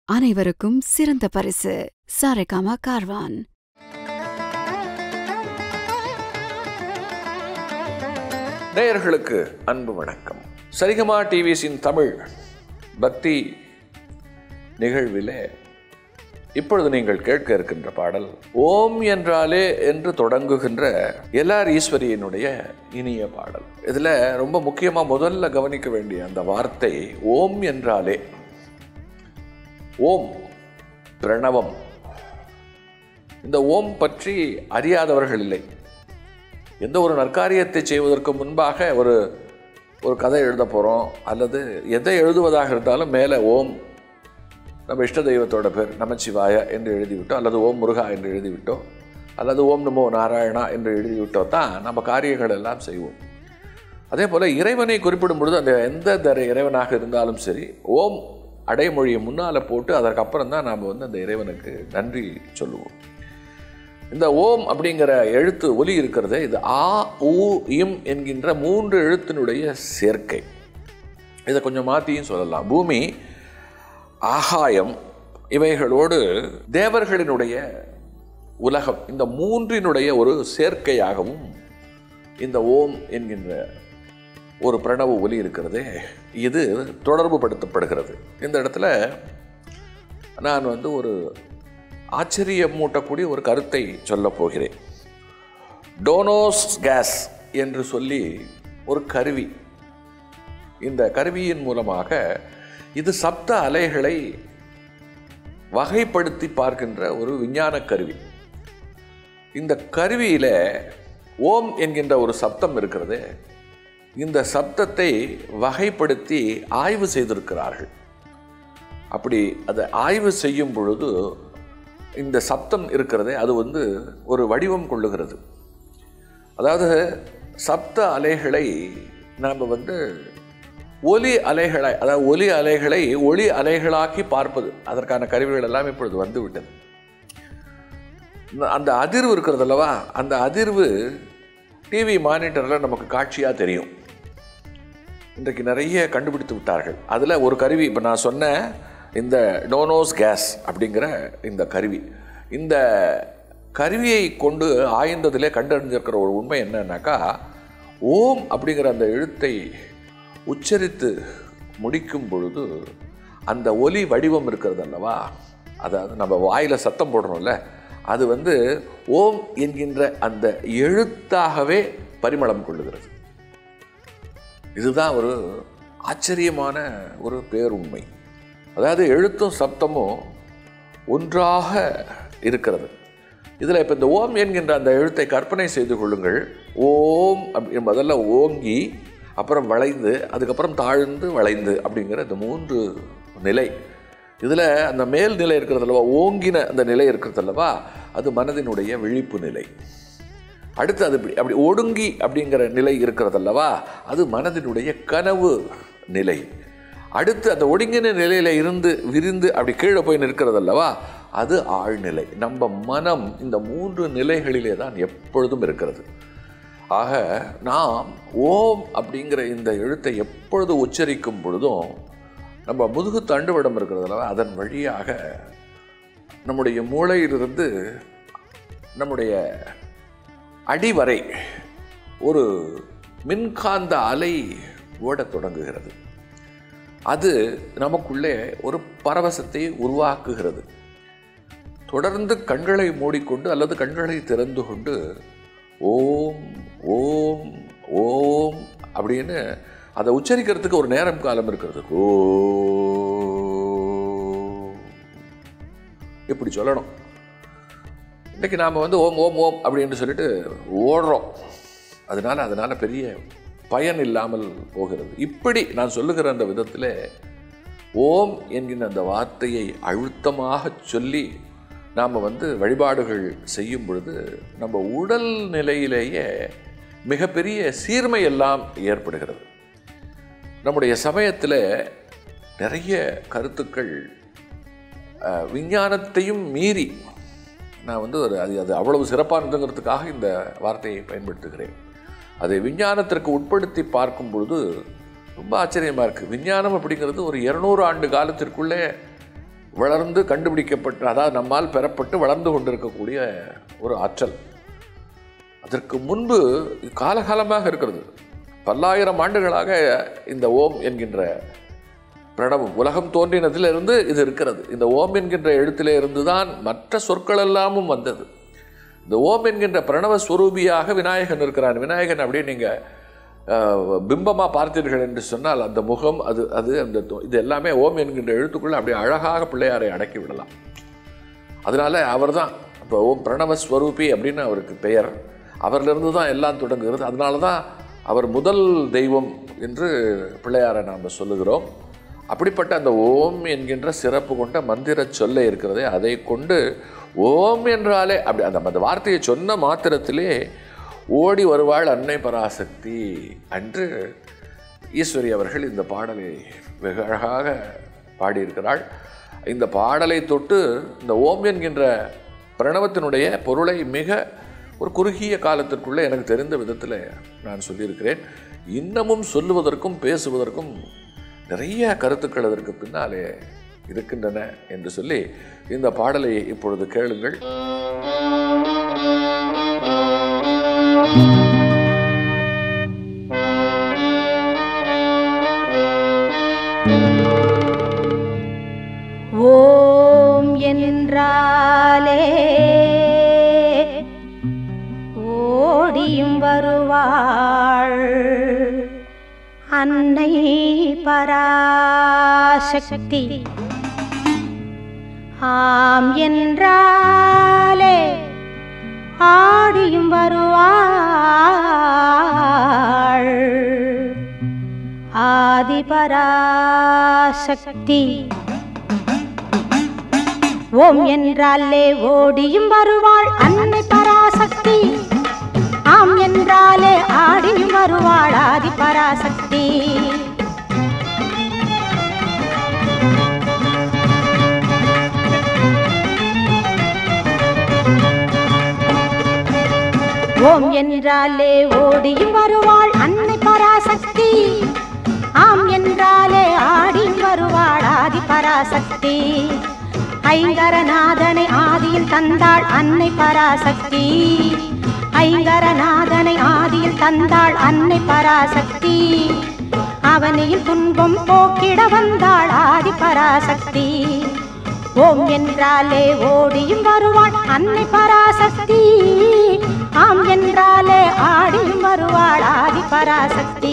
அனைவருக்கும் சிறந்த பரிசு சாரேகாமா கார்வான் நேயர்களுக்கு அன்பு வணக்கம் சரிகமா டிவிஸின் தமிழ் பக்தி நிகழ்விலே இப்பொழுது நீங்கள் கேட்க இருக்கின்ற பாடல் ஓம் என்றாலே என்று தொடங்குகின்ற எல்ஆர் ஈஸ்வரியினுடைய இனிய பாடல் இதில் ரொம்ப முக்கியமாக முதல்ல கவனிக்க வேண்டிய அந்த வார்த்தை ஓம் என்றாலே ஓம் பிரணவம் இந்த ஓம் பற்றி அறியாதவர்கள் இல்லை எந்த ஒரு நற்காரியத்தை செய்வதற்கு முன்பாக ஒரு ஒரு கதை எழுத போகிறோம் அல்லது எதை எழுதுவதாக இருந்தாலும் மேலே ஓம் நம்ம இஷ்ட தெய்வத்தோட பேர் நமச்சிவாய என்று எழுதிவிட்டோம் அல்லது ஓம் முருகா என்று எழுதிவிட்டோம் அல்லது ஓம் நமோ நாராயணா என்று எழுதிவிட்டோம் தான் நம்ம காரியங்கள் எல்லாம் செய்வோம் அதே போல் இறைவனை குறிப்பிடும் பொழுது அந்த எந்த தர இறைவனாக இருந்தாலும் சரி ஓம் அடைமொழியை முன்னால் போட்டு அதற்கப்புறம் தான் நாம் வந்து அந்த இறைவனுக்கு நன்றி சொல்லுவோம் இந்த ஓம் அப்படிங்கிற எழுத்து ஒலி இருக்கிறதே இது ஆ உ இம் என்கின்ற மூன்று எழுத்தினுடைய சேர்க்கை இதை கொஞ்சம் மாற்றியும் சொல்லலாம் பூமி ஆகாயம் இவைகளோடு தேவர்களினுடைய உலகம் இந்த மூன்றினுடைய ஒரு சேர்க்கையாகவும் இந்த ஓம் என்கின்ற ஒரு பிரணவ ஒலி இருக்கிறதே இது தொடர்பு படுத்தப்படுகிறது இந்த இடத்துல நான் வந்து ஒரு ஆச்சரியமூட்டக்கூடிய ஒரு கருத்தை சொல்லப் போகிறேன் டோனோஸ் கேஸ் என்று சொல்லி ஒரு கருவி இந்த கருவியின் மூலமாக இது சப்த அலைகளை வகைப்படுத்தி பார்க்கின்ற ஒரு விஞ்ஞான கருவி இந்த கருவியில் ஓம் என்கின்ற ஒரு சப்தம் இருக்கிறது இந்த சப்தத்தை வகைப்படுத்தி ஆய்வு செய்திருக்கிறார்கள் அப்படி அதை ஆய்வு செய்யும் பொழுது இந்த சப்தம் இருக்கிறதே அது வந்து ஒரு வடிவம் கொள்ளுகிறது அதாவது சப்த அலைகளை நாம் வந்து ஒலி அலைகளை அதாவது ஒலி அலைகளை ஒளி அலைகளாக்கி பார்ப்பது அதற்கான கருவிகள் எல்லாம் இப்பொழுது வந்து விட்டது அந்த அதிர்வு இருக்கிறது அல்லவா அந்த அதிர்வு டிவி மானிட்டரில் நமக்கு காட்சியாக தெரியும் இன்றைக்கு நிறைய கண்டுபிடித்து விட்டார்கள் அதில் ஒரு கருவி இப்போ நான் சொன்ன இந்த டோனோஸ் கேஸ் அப்படிங்கிற இந்த கருவி இந்த கருவியை கொண்டு ஆய்ந்ததிலே கண்டறிஞ்சிருக்கிற ஒரு உண்மை என்னன்னாக்கா ஓம் அப்படிங்கிற அந்த எழுத்தை உச்சரித்து முடிக்கும் பொழுது அந்த ஒலி வடிவம் இருக்கிறது அல்லவா அதாவது நம்ம வாயில் சத்தம் போடுறோம்ல அது வந்து ஓம் என்கின்ற அந்த எழுத்தாகவே பரிமளம் கொள்ளுகிறது இதுதான் ஒரு ஆச்சரியமான ஒரு பேருண்மை அதாவது எழுத்தும் சப்தமும் ஒன்றாக இருக்கிறது இதில் இப்போ இந்த ஓம் என்கின்ற அந்த எழுத்தை கற்பனை செய்து கொள்ளுங்கள் ஓம் அப்படி முதல்ல ஓங்கி அப்புறம் வளைந்து அதுக்கப்புறம் தாழ்ந்து வளைந்து அப்படிங்கிற இந்த மூன்று நிலை இதில் அந்த மேல் நிலை இருக்கிறது அல்லவா ஓங்கின அந்த நிலை இருக்கிறது அல்லவா அது மனதினுடைய விழிப்பு நிலை அடுத்து அது இப்படி அப்படி ஒடுங்கி அப்படிங்கிற நிலை இருக்கிறது அல்லவா அது மனதினுடைய கனவு நிலை அடுத்து அந்த ஒடுங்கின நிலையில் இருந்து விரிந்து அப்படி கீழே போய் நிற்கிறது அல்லவா அது ஆழ்நிலை நம்ம மனம் இந்த மூன்று நிலைகளிலே தான் எப்பொழுதும் இருக்கிறது ஆக நாம் ஓம் அப்படிங்கிற இந்த எழுத்தை எப்பொழுது உச்சரிக்கும் பொழுதும் நம்ம முதுகு தண்டுவடம் இருக்கிறது அல்லவா அதன் வழியாக நம்முடைய மூளையிலிருந்து நம்முடைய அடிவரை ஒரு மின்காந்த அலை ஓடத் தொடங்குகிறது அது நமக்குள்ளே ஒரு பரவசத்தை உருவாக்குகிறது தொடர்ந்து கண்களை மூடிக்கொண்டு அல்லது கண்களை திறந்து கொண்டு ஓம் ஓம் ஓம் அப்படின்னு அதை உச்சரிக்கிறதுக்கு ஒரு நேரம் காலம் இருக்கிறது ஓ இப்படி சொல்லணும் இன்றைக்கி நாம் வந்து ஓம் ஓம் ஓம் அப்படின்னு சொல்லிட்டு ஓடுறோம் அதனால் அதனால் பெரிய பயன் இல்லாமல் போகிறது இப்படி நான் சொல்லுகிற அந்த விதத்தில் ஓம் என்கிற அந்த வார்த்தையை அழுத்தமாக சொல்லி நாம் வந்து வழிபாடுகள் செய்யும் பொழுது நம்ம உடல் நிலையிலேயே மிகப்பெரிய சீர்மை எல்லாம் ஏற்படுகிறது நம்முடைய சமயத்தில் நிறைய கருத்துக்கள் விஞ்ஞானத்தையும் மீறி நான் வந்து ஒரு அது அது அவ்வளவு சிறப்பானதுங்கிறதுக்காக இந்த வார்த்தையை பயன்படுத்துகிறேன் அதை விஞ்ஞானத்திற்கு உட்படுத்தி பார்க்கும் பொழுது ரொம்ப ஆச்சரியமாக இருக்குது விஞ்ஞானம் அப்படிங்கிறது ஒரு இரநூறு ஆண்டு காலத்திற்குள்ளே வளர்ந்து கண்டுபிடிக்கப்பட்ட அதாவது நம்மால் பெறப்பட்டு வளர்ந்து கொண்டிருக்கக்கூடிய ஒரு ஆற்றல் அதற்கு முன்பு காலகாலமாக இருக்கிறது பல்லாயிரம் ஆண்டுகளாக இந்த ஓம் என்கின்ற பிரணவம் உலகம் தோன்றினதிலிருந்து இது இருக்கிறது இந்த ஓம் என்கின்ற எழுத்திலே இருந்து தான் மற்ற சொற்கள் எல்லாமும் வந்தது இந்த ஓம் என்கின்ற பிரணவ ஸ்வரூபியாக விநாயகன் இருக்கிறான் விநாயகன் அப்படியே நீங்கள் பிம்பமாக பார்த்தீர்கள் என்று சொன்னால் அந்த முகம் அது அது அந்த தொ- இது எல்லாமே ஓம் என்கின்ற எழுத்துக்குள்ள அப்படியே அழகாக பிள்ளையாரை அடக்கி விடலாம் அதனால அவர்தான் இப்போ ஓம் பிரணவ ஸ்வரூபி அப்படின்னு அவருக்கு பெயர் அவரிலிருந்து தான் எல்லாம் தொடங்குகிறது அதனால தான் அவர் முதல் தெய்வம் என்று பிள்ளையாரை நாம் சொல்லுகிறோம் அப்படிப்பட்ட அந்த ஓம் என்கின்ற சிறப்பு கொண்ட மந்திர சொல்லை இருக்கிறதே அதை கொண்டு ஓம் என்றாலே அப்படி அந்த அந்த வார்த்தையை சொன்ன மாத்திரத்திலே ஓடி வருவாள் அன்னை பராசக்தி அன்று ஈஸ்வரி அவர்கள் இந்த பாடலை வெகு அழகாக பாடியிருக்கிறாள் இந்த பாடலை தொட்டு இந்த ஓம் என்கின்ற பிரணவத்தினுடைய பொருளை மிக ஒரு குறுகிய காலத்திற்குள்ளே எனக்கு தெரிந்த விதத்தில் நான் சொல்லியிருக்கிறேன் இன்னமும் சொல்லுவதற்கும் பேசுவதற்கும் நிறைய கருத்துக்கள் அதற்கு பின்னாலே இருக்கின்றன என்று சொல்லி இந்த பாடலை இப்பொழுது கேளுங்கள் ஓம் என்றாலே ஓடியும் வருவாள் அன்னை பராசக்தி ஆம் என்றாலே ஆடியும் வருவாள் ஆதிபராசக்தி ஓம் என்றாலே ஓடியும் வருவாள் அன்னை பராசக்தி ஆம் என்றாலே ஆடியும் வருவாள் ஆதி பராசக்தி ஓம் என்றாலே ஓடியும் வருவாள் அன்னை பராசக்தி ஆம் என்றாலே ஆடியும் வருவாள் ஆதி பராசக்தி ஐங்கரநாதனை ஆதியில் தந்தாள் அன்னை பராசக்தி ஐங்கரநாதனை ஆதியில் தந்தாள் அன்னை பராசக்தி அவனியில் துன்பம் போக்கிட வந்தாள் ஆதி பராசக்தி ஓம் என்றாலே ஓடியும் வருவாள் அன்னை பராசக்தி ஆம் என்றாலே ஆடியும் வருவாள் ஆதி பராசக்தி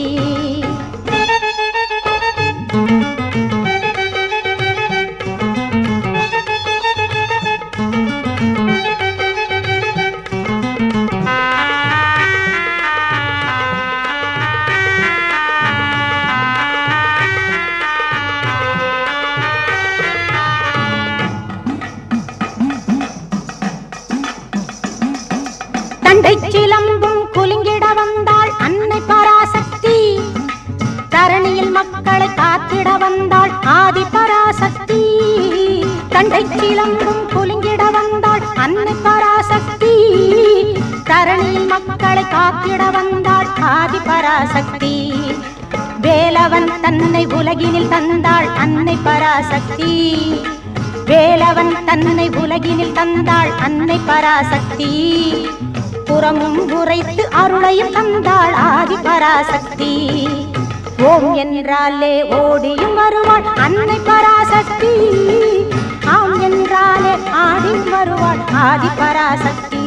தண்டை சிலம்பும் குலுங்கிட வந்தாள் அன்னை பராசக்தி தரணியில் மக்களை காத்திட வந்தாள் ஆதி பராசக்தி தண்டை சிலம்பும் குலுங்கிட வந்தாள் அன்னை பராசக்தி தரணியில் மக்களை காத்திட வந்தாள் ஆதி பராசக்தி வேலவன் தன்னை உலகினில் தந்தாள் அன்னை பராசக்தி வேலவன் தன்னை உலகினில் தந்தாள் அன்னை பராசக்தி புறமும் உரைத்து அருளையும் தந்தாள் ஆதி பராசக்தி ஓம் என்றாலே ஓடியும் வருவாள் அன்னை பராசக்தி ஆம் என்றாலே ஆடியும் வருவாள் ஆதி பராசக்தி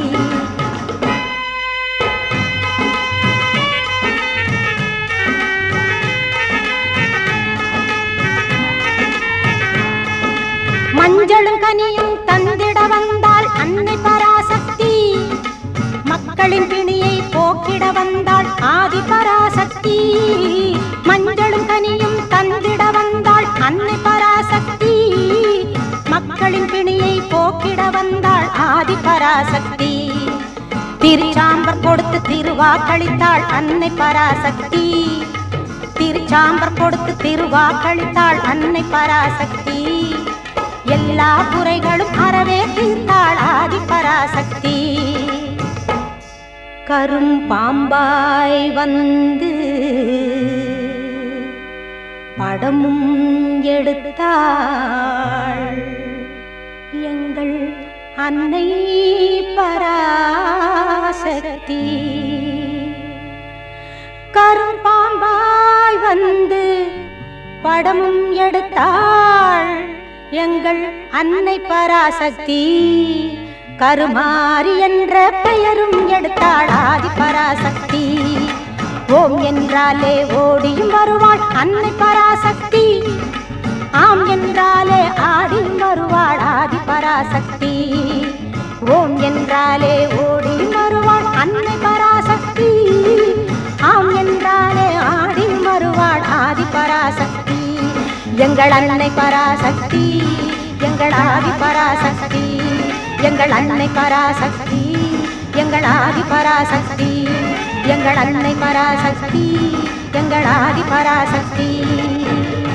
மஞ்சளும் கனியும் தந்திட வந்தாள் அன்னை பராசக்தி மக்களின் பிணியை போக்கிட வந்தாள் ஆதி பராசக்தி மஞ்சளும் கனியும் தந்திட வந்தாள் அன்னை பராசக்தி மக்களின் பிணியை போக்கிட வந்தாள் ஆதி பராசக்தி திருச்சாம்பர் கொடுத்து திருவாக்களித்தாள் அன்னை பராசக்தி திருச்சாம்பர் கொடுத்து திருவாக்களித்தாள் அன்னை பராசக்தி எல்லா குறைகளும் அறவே தீர்த்தாள் ஆதி பராசக்தி கரும் பாம்பாய் வந்து படமும் எடுத்தாள் அன்னை பராசக்தி கரும்பாம்பாய் வந்து படமும் எடுத்தாள் எங்கள் அன்னை பராசக்தி கருமாரி என்ற பெயரும் எடுத்தாள் ஆதி பராசக்தி ஓம் என்றாலே ஓடியும் வருவாள் அன்னை பராசக்தி ஆம் என்றாலே ஆடியும் வருவாள் ஆதி பராசக்தி ஓம் என்றாலே ஓடியும் வருவாள் அன்னை பராசக்தி ஆம் என்றாலே ஆடியும் வருவாள் ஆதி பராசக்தி எங்கள் அன்னை பராசக்தி எங்கள் ஆதி பராசக்தி எங்கள் அன்னை பராசக்தி எங்கள் ஆதி பராசக்தி எங்கள் அன்னை பராசக்தி எங்கள் ஆதி பராசக்தி